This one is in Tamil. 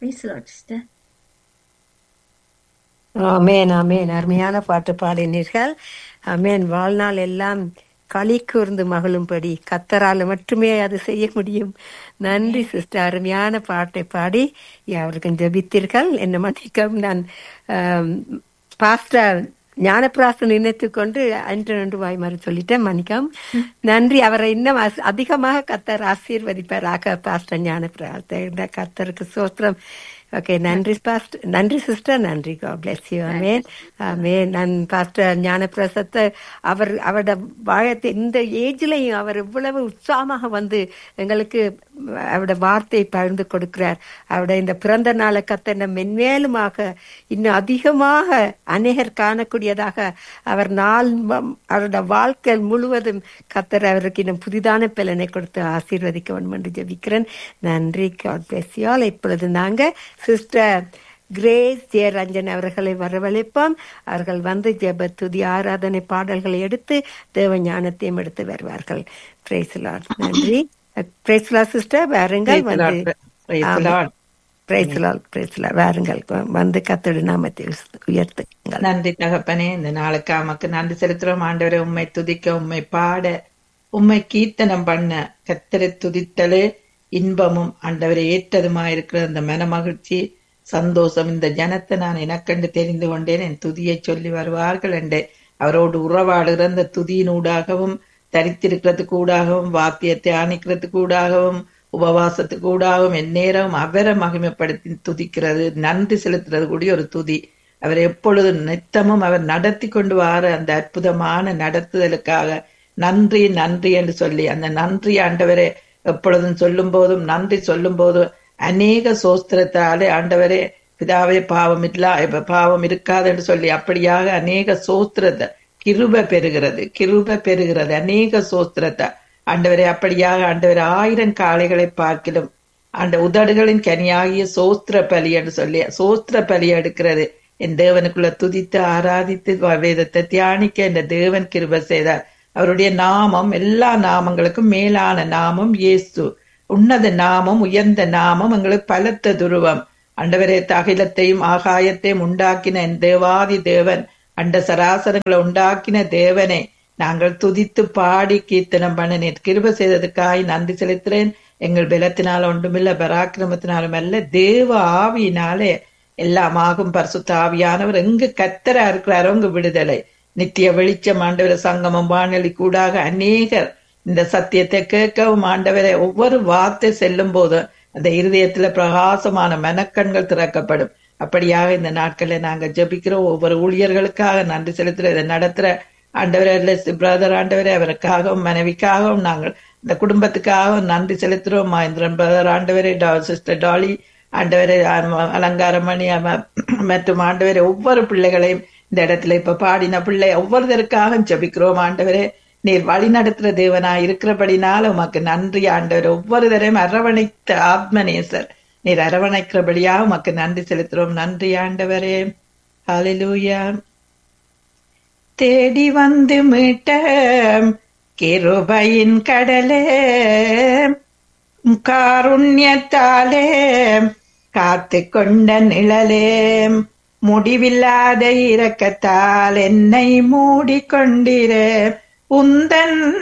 Praise the Lord, sister. ஆமேன் ஆமேன் அருமையான பாட்டு பாடினீர்கள் ஆமேன் வாழ்நாள் எல்லாம் களி கூர்ந்து மகளும்படி கத்தரால மட்டுமே அது செய்ய முடியும் நன்றி சிஸ்டர் அருமையான பாட்டை பாடி அவர்கள் ஜெபித்தீர்கள் என்ன மன்னிக்கவும் நான் பாஸ்டர் ஞானப்பிராசன் நினைத்து கொண்டு அன்று ரெண்டு வாய் மாதிரி சொல்லிட்டேன் மன்னிக்கம் நன்றி அவரை இன்னும் அஸ்- அதிகமாக கத்தர் ஆசீர்வதிப்பாராக பாஸ்டர் ஞானப்பிராசன் கத்தருக்கு சோத்திரம் ஓகே நன்றி பாஸ்டர் நன்றி சிஸ்டர் நன்றி God bless you ஆமென் ஆமென் நான் பாஸ்டர் ஞானப்பிரசத்தை அவர் அவரோட வாழத்தை இந்த ஏஜ்லயும் அவர் இவ்வளவு உற்சாகமாக வந்து எங்களுக்கு அவரோட வார்த்தையை பகிர்ந்து கொடுக்கிறார் அவருடைய இந்த பிறந்த நாளை கத்தனை மென்மேலுமாக இன்னும் அதிகமாக அநேகர் காணக்கூடியதாக அவர் நாள் ம- அவரோட வாழ்க்கை முழுவதும் கத்தர் அவருக்கு இன்னும் புதிதான பலனை கொடுத்து ஆசீர்வதிக்க வேண்டும் என்று ஜெபிக்கிறேன் நன்றி காட் பிளஸ் ஆல் இப்பொழுது நாங்க சிஸ்டர் கிரேஸ் ஜெயரஞ்சன் அவர்களை வரவழைப்போம் அவர்கள் வந்து ஜெப துதி ஆராதனை பாடல்களை எடுத்து தேவ ஞானத்தையும் எடுத்து வருவார்கள் பிரைஸ்லாட் நன்றி பிரைஸ்லா சிஸ்டர் வாருங்கள் Praise the வந்து Lord. Praise the Lord. பிரைஸ்லால் பிரைஸ்லா வாருங்கள் வந்து கத்தோடு நாமத்தை உயர்த்துங்கள் நன்றி தகப்பனே இந்த நாளுக்கு நமக்கு நன்றி செலுத்துறோம் ஆண்டவரை உண்மை துதிக்க உண்மை பாட உண்மை கீர்த்தனம் பண்ண கத்தரை துதித்தலே இன்பமும் ஆண்டவரை ஏற்றதுமா இருக்கிற அந்த மனமகிழ்ச்சி சந்தோஷம் இந்த ஜனத்தை நான் எனக்கண்டு தெரிந்து கொண்டேன் என் துதியை சொல்லி வருவார்கள் என்று அவரோடு உறவாடுகிற அந்த துதியினூடாகவும் தரித்திருக்கிறதுக்கு ஊடாகவும் வாத்தியத்தை ஆணிக்கிறதுக்கு ஊடாகவும் உபவாசத்துக்கு ஊடாகவும் எந்நேரம் அவரை மகிமைப்படுத்தி துதிக்கிறது நன்றி செலுத்துறது கூடிய ஒரு துதி அவர் எப்பொழுது நித்தமும் அவர் நடத்தி கொண்டு வர அந்த அற்புதமான நடத்துதலுக்காக நன்றி நன்றி என்று சொல்லி அந்த நன்றி ஆண்டவரே எப்பொழுதும் சொல்லும் போதும் நன்றி சொல்லும் போதும் அநேக சோஸ்திரத்தாலே ஆண்டவரே பிதாவே பாவம் இல்லா இப்ப பாவம் இருக்காது என்று சொல்லி அப்படியாக அநேக சோஸ்திரத்தை கிருப பெறுகிறது கிருப பெறுகிறது அநேக சோஸ்திரத்தை ஆண்டவரே அப்படியாக ஆண்டவரே ஆயிரம் காளைகளை பார்க்கிலும் அந்த உதடுகளின் கனியாகிய சோஸ்திர பலி என்று சொல்லி சோஸ்திர பலி எடுக்கிறது என் தேவனுக்குள்ள துதித்து ஆராதித்து வேதத்தை தியானிக்க இந்த தேவன் கிருப செய்தார் அவருடைய நாமம் எல்லா நாமங்களுக்கும் மேலான நாமம் இயேசு உன்னத நாமம் உயர்ந்த நாமம் எங்களுக்கு பலத்த துருவம் அண்டவரே அகிலத்தையும் ஆகாயத்தையும் உண்டாக்கின என் தேவாதி தேவன் அண்ட சராசரங்களை உண்டாக்கின தேவனை நாங்கள் துதித்து பாடி கீர்த்தனம் பண்ண நீர் கிருப செய்ததுக்காய் நன்றி செலுத்துறேன் எங்கள் பலத்தினால ஒன்றுமில்ல பராக்கிரமத்தினாலும் அல்ல தேவ ஆவியினாலே எல்லாம் ஆகும் பரிசுத்த ஆவியானவர் எங்கு கத்தரா இருக்கிறாரோ அங்கு விடுதலை நித்திய வெளிச்சம் ஆண்டவர சங்கமம் வானொலி கூடாக அநேகர் இந்த சத்தியத்தை கேட்கவும் ஆண்டவரை ஒவ்வொரு வார்த்தை செல்லும் போது அந்த இருதயத்துல பிரகாசமான மனக்கண்கள் திறக்கப்படும் அப்படியாக இந்த நாட்களை நாங்க ஜெபிக்கிறோம் ஒவ்வொரு ஊழியர்களுக்காக நன்றி செலுத்துற இதை நடத்துற ஆண்டவரே பிரதர் ஆண்டவரே அவருக்காகவும் மனைவிக்காகவும் நாங்கள் இந்த குடும்பத்துக்காகவும் நன்றி செலுத்துறோம் மகேந்திரன் பிரதர் ஆண்டவரே சிஸ்டர் டாலி ஆண்டவரே அலங்காரமணி மற்றும் ஆண்டவரே ஒவ்வொரு பிள்ளைகளையும் இந்த இடத்துல இப்ப பாடின பிள்ளை ஒவ்வொருத்தருக்காக ஜபிக்கிறோம் ஆண்டவரே நீர் வழி நடத்துற தேவனா இருக்கிறபடினால உமக்கு நன்றி ஆண்டவர் ஒவ்வொரு தரையும் அரவணைத்த ஆத்மநேசர் நீர் அரவணைக்கிறபடியா உமக்கு நன்றி செலுத்துறோம் நன்றி ஆண்டவரே ஹalleluya தேடி வந்து மீட்ட கிருபையின் கடலே காருண்யத்தாலே காத்து கொண்ட நிழலே முடிவில்லாத இரக்கத்தால் என்னை மூடிக்கொண்டிரே உந்தன்